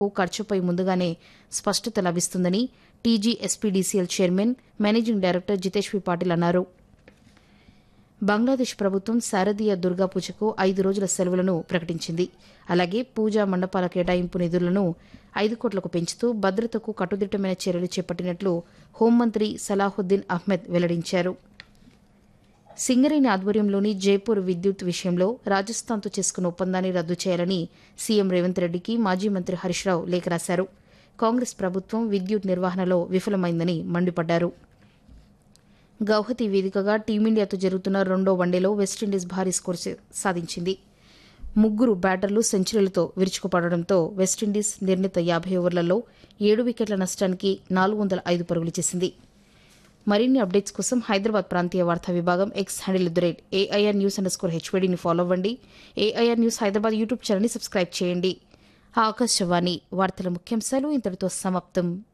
ఖర్చుపై ముందుగానే స్పష్టత లభిస్తుందని TG SPDCL chairman managing director Jitesh V Patil అన్నారు బంగ్లాదేశ్ ప్రభుత్వం శారదీయ దుర్గా పూజకు ఐదు రోజుల సెలవులను ప్రకటించింది అలాగే పూజా మండపాల కేటాయింపు నిధులను ఐదు కోట్లకు పెంచుతూ భద్రతకు కట్టుదిట్టమైన చర్యలు చేపట్టినట్లు హోంమంత్రి సలాహుద్దీన్ అహ్మద్ వెల్లడించారు సింగరేణి ఆధ్వర్యంలోని జైపూర్ విద్యుత్ విషయంలో రాజస్థాన్తో చేసుకున్న ఒప్పందాన్ని రద్దు చేయాలని సీఎం రేవంత్ రెడ్డికి మాజీ మంత్రి హరీష్ రావు లేఖ రాశారు కాంగ్రెస్ ప్రభుత్వం విద్యుత్ నిర్వహణలో విఫలమైందని మండిపడ్డారు గౌహతి వేదికగా టీమిండియాతో జరుగుతున్న రెండో వన్డేలో వెస్టిండీస్ భారీ స్కోర్ సే- సాధించింది ముగ్గురు బ్యాటర్లు సెంచరీలతో విరుచుకుపడడంతో వెస్టిండీస్ నిర్ణీత యాభై ఓవర్లలో ఏడు వికెట్ల నష్టానికి నాలుగు వందల ఐదు పరుగులు చేసింది మరిన్ని అప్డేట్స్ కోసం హైదరాబాద్ ప్రాంతీయ వార్తా విభాగం X handle at the rate AIR news underscore స్కోర్ హెచ్వీడీని ఫాలో అవ్వండి ఏఐఆర్ న్యూస్ హైదరాబాద్ యూట్యూబ్ ఛానల్ని సబ్స్క్రైబ్ చేయండి ఆకాశవాణి వార్తల ముఖ్యాంశాలు ఇంతటితో సమాప్తం